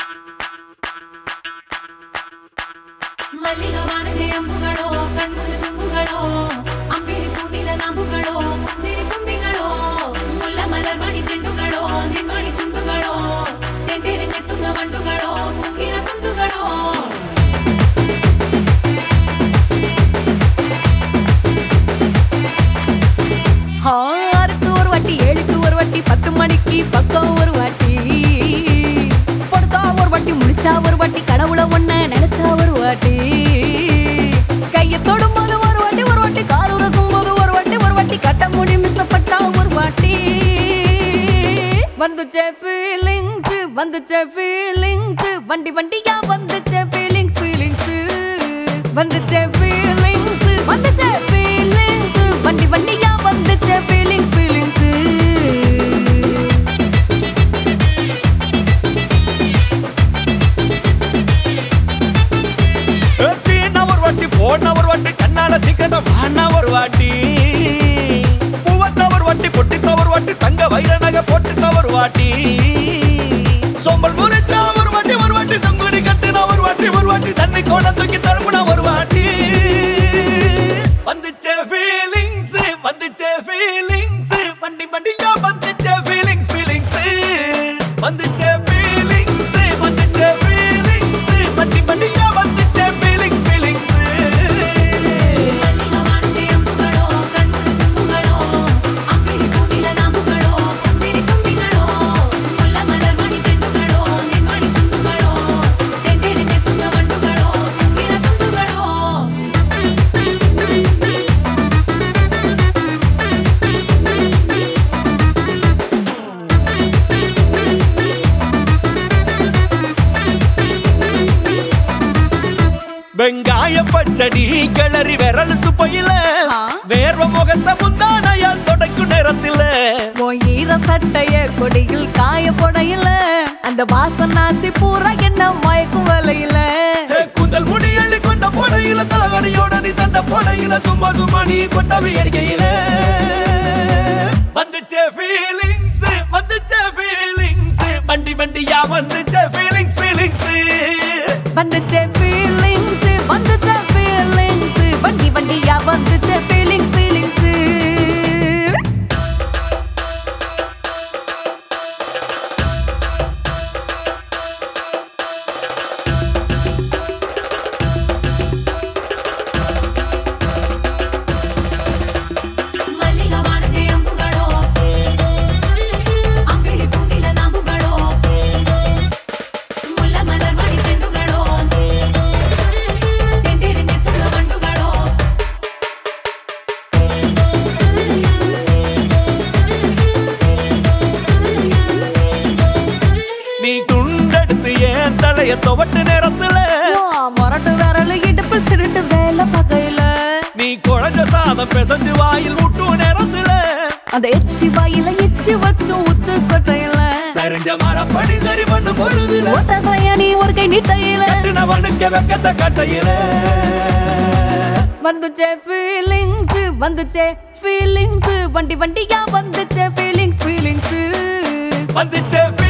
ಮಲ್ಲಿಗ ವಾನದೆ ಅಂಬುಗಳೋ ಕಣ್ಣುಗಳ ತುಂಬುಗಳೋ ಅಂಬಿಳಿ ಕೂದಿಲ ನಂಬುಗಳೋ ಮುಂಜಿರಿ ತುಂಬಿಗಳೋ ಮುಲ್ಲ ಮಲರ್ ಮಣಿ ಚೆಂಡುಗಳೋ ನಿನ್ಮಣಿ ಚುಂಡುಗಳೋ ತೆಂಟೆರೆ ತೆತ್ತುಂಗ ಮಂಡುಗಳೋ ಮುಂಗಿನ ತುಂಡುಗಳೋ ஆறுக்கு ஒரு வாட்டி ஏழுக்கு ஒரு வாட்டி பத்து மணிக்கு பக்கம் ஒரு வாட்டி படுத்தா ஒரு வாட்டி முடிச்சா ஒரு வாட்டி கடவுளை ஒண்ண நினைச்சா ஒரு வாட்டி கைய தொடும்போது ஒரு வாட்டி ஒரு வாட்டி கால் உரசும் போது ஒரு வாட்டி ஒரு வாட்டி கட்ட முடி மிசப்பட்டா ஒரு வாட்டி வந்துச்சே ஃபீலிங்ஸ் வந்துச்சே ஃபீலிங்ஸ் வண்டி வண்டியா வந்துச்சே ஃபீலிங்ஸ் ஃபீலிங்ஸ் வந்துச்சே ஃபீலிங்ஸ் வந்துச்சே ஃபீலிங்ஸ் வண்டி வண்டியா வந்துச்சே ஃபீலிங்ஸ் ஃபீலிங்ஸ் சீனா ஒரு வாட்டி போன ஒரு வாட்டி கண்ணால சீக்கிரட்ட வானா ஒரு வாட்டி பூவத்த ஒரு வாட்டி பொட்டிட்ட ஒரு வாட்டி தங்க வைர நகை போட்டுட்ட ஒரு வாட்டி சோம்பல் முறிச்சா ஒரு வாட்டி ஒரு வாட்டி சங்குடி கட்டுனா ஒரு வாட்டி ஒரு வாட்டி தண்ணி கோட தூக்கி தழுப்புனா ஒரு வாட்டி வந்துச்சே ஃபீலிங்ஸ் வந்துச்சே ஃபீலிங்ஸ் வண்டி வண்டியா வந்துச்சே ஃபீலிங்ஸ் ஃபீலிங்ஸ் வந்துச்சே ஃபீலிங்ஸ் வந்துச்சே ஃபீலிங்ஸ் வண்டி வண்டியா வந்துச்சே ஃபீலிங்ஸ் ஃபீலிங்ஸ் ಮಲ್ಲಿಗ ವಾನದೆ ಅಂಬುಗಳೋ ಕಣ್ಣುಗಳ ತುಂಬುಗಳೋ ಅಂಬಿಳಿ ಕೂದಿಲ ನಂಬುಗಳೋ ಮುಂಜಿರಿ ತುಂಬಿಗಳೋ ಮುಲ್ಲ ಮಲರ್ ಮಣಿ ಚೆಂಡುಗಳೋ ನಿನ್ಮಣಿ ಚುಂಡುಗಳೋ ತೆಂಟೆರೆ ತೆತ್ತುಂಗ ಮಂಡುಗಳೋ ಮುಂಗಿನ ತುಂಡುಗಳೋ வெங்காய பச்சடி கிளறி விரல் சுப்பையில ஆ. வேர்வ முகத்தை முந்தானையால் தொடக்கும் நேரத்தில உன் ஈர சட்டைய கொடியில் காய போடையில அந்த வாசனாசி பூரா என்ன மயக்கும் வலையில ஏ, கூந்தல் முடி அள்ளி கொண்ட போடையில தலகணியோட நீ சண்டை போடையில சும்மா சும்மா நீ கொண்ட வேடிக்கையில வந்துச்சே ஃபீலிங்ஸ் வந்துச்சே ஃபீலிங்ஸ் வண்டி வண்டியா வந்துச்சே ஃபீலிங்ஸ் ஃபீலிங்ஸ் வந்துச்சே ஃபீலிங்ஸ் வந்துச்சே ஃபீலிங்ஸ் வண்டி வண்டியா வந்துச்சே ஃபீலிங்ஸ் ஃபீலிங்ஸ் ಮಲ್ಲಿಗ ವಾನದೆ ಅಂಬುಗಳೋ ಅಂಬಿಳಿ ಕೂದಿಲ ನಂಬುಗಳೋ ಮುಲ್ಲ ಮಲರ್ ಮಣಿ ಚೆಂಡುಗಳೋ ತೆಂಟೆರೆ ತೆತ್ತುಂಗ ಮಂಡುಗಳೋ நீ துண்டெடுத்து ஏன் தலைய துவட்டு நேரத்துல மொரட்டு விரல் இடுப்பில் திருட்டு வேலை பகையில நீ குழஞ்ச சாதம் பிசைஞ்சு வாயில் விட்டு நேரத்துல அந்த எச்சி வாயில எச்சி வச்சும் உச்சு கொட்டையில சரிஞ்ச மரப்படி சரி பண்ணு பொழுதுல ஓட்ட சையானி ஒரு கை நீட்டையில கட்டினவனுக்கு வெக்கத்த கட்டையில வந்துச்சே ஃபீலிங்ஸ் வந்துச்சே ஃபீலிங்ஸ் வண்டி வண்டியா வந்துச்சே ஃபீலிங்ஸ் ஃபீலிங்ஸ் வந்துச்சே